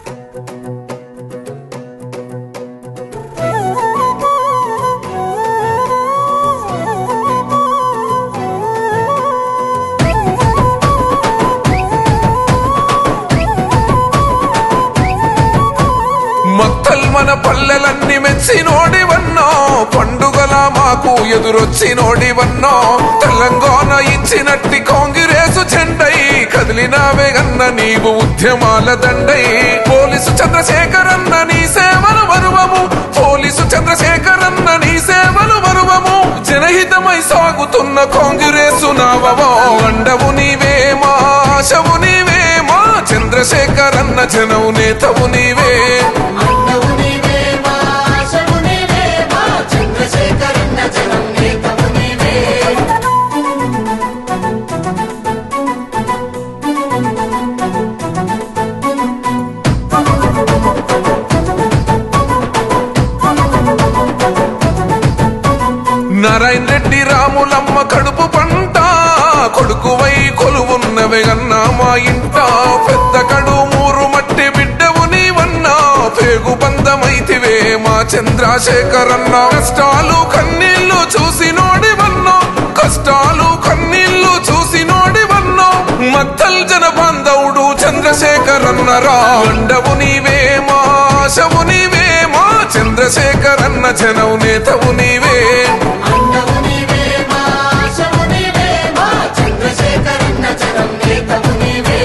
మొత్తల్ మన పల్లెలన్నీ మెచ్చినోడివన్నో పండుగల మాకు ఎదురొచ్చినోడివన్నో తెలంగాణ ఇచ్చినట్టి కాంగ్రెసు చెండై కదిలినావే గన్న నీవు ఉద్యమాల దండై పోలీసు చంద్రశేఖరన్న నీ సేవలు మరువము పోలీసు చంద్రశేఖరన్న నీ సేవలు మరువము జనహితమై సాగుతున్న కాంగ్రెసు నావవో అండవు నీవే మా ఆశవు నీవే మా చంద్రశేఖరన్న జనవు నేతవు నీవే అన్నవు నీవే మా ఆశవు నీవే మా చంద్రశేఖరన్న జనం నేతవు నీవే నారాయణ రెడ్డి రాములమ్మ కడుపు పంట కొడుకువై కొలువున్నవే గన్నా మా ఇంట పెద్ద కడు మూరు మట్టి బిడ్డవు నీవన్నా పేగు బంధమైతివే మా చంద్రశేఖరన్న కష్టాలు కన్నీళ్లు చూసి నోడివన్నో కష్టాలు కన్నీళ్లు చూసి నోడివన్నో మత్తల్ జన బాంధవుడు చంద్రశేఖరన్న రా అండవు నీవే మా ఆశవు నీవే మా చంద్రశేఖరన్న జనవు నేతవు నీవే అన్నవు నీవే మా ఆశవు నీవే మా చంద్రశేఖరన్న జనం నేతవు నీవే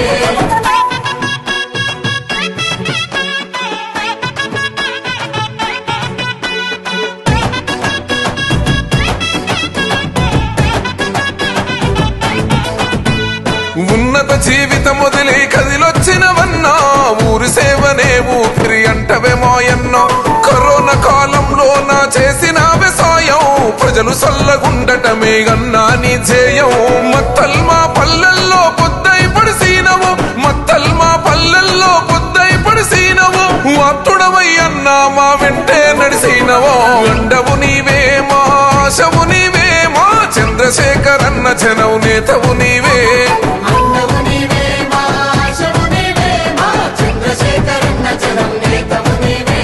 ఉన్నత జీవితం వదిలి కదిలొచ్చినవన్నా ఊరి సేవనే ఊపిరి అంటవే మాయన్నో కరోనా కాలంలో నా చేసిన సాయం ప్రజలు సల్లగుండటమే గన్నా నీ ధ్యేయం మత్తల్ మా పల్లెల్లో పొద్దై పడిసీనవు మత్తల్ మా పల్లెల్లో పొద్దై పడిసీనవు అత్తుడవై అన్నా మా వెంటే నడిసినవో అండవు నీవే మా ఆశవు నీవే మా చంద్రశేఖరన్న జనవు నేతవు నీవే అన్నవు నీవే మా ఆశవు నీవే మా చంద్రశేఖరన్న జనం నేతవు నీవే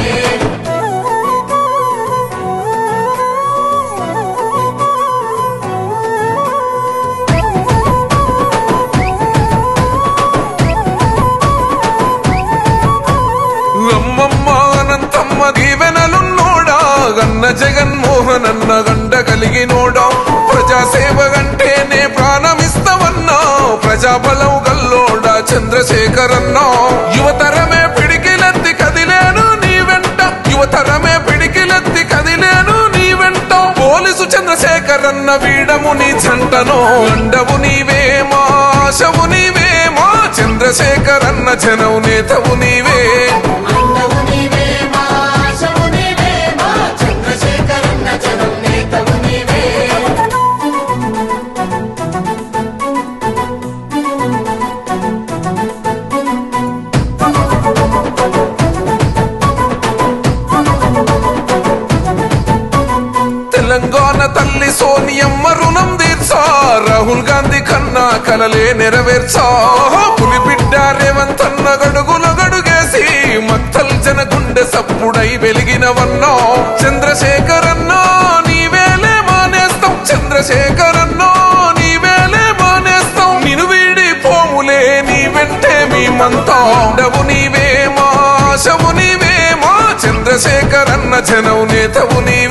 అమ్మమ్మ అనంతమ్మ దీవెనలున్నోడా గన్న జగన్మోహన్ అన్న గండ కలిగినోడా ప్రజాసేవ గంటేనే ప్రాణమిస్తవన్నా ప్రజాబలం గల్లోడా చంద్రశేఖరన్నా యువతరమే పిడికిలెత్తి కదిలేను నీ వెంట యువతరమే పిడికిలెత్తి కదిలేను నీ వెంట పోలీసు చంద్రశేఖరన్న వీడము నీ జంటను అండవు నీవే మా ఆశవు నీవే మా చంద్రశేఖరన్న జనవు నేతవు నీవే అన్నవు నీవే మా ఆశవు నీవే మా చంద్రశేఖరన్న జనం నేతవు నీవే తెలంగాణ తల్లి సోనియమ్మ రుణం తీర్చా రాహుల్ గాంధీ కన్నా కలలే నెరవేర్చా పులి బిడ్డ రేవంత్ అన్న గడుగుల గడుగేసి మత్తల్ జన గుండె సప్పుడై వెలిగినవన్నో చంద్రశేఖరన్నో నీవేలే మానేస్తాం చంద్రశేఖరన్నో నీవేలే మానేస్తాం నిను వీడి పోములే నీ వెంటే మేమంతా అండవు నీవే మా ఆశవు నీవే మా చంద్రశేఖరన్న జనవు నేతవు నీవే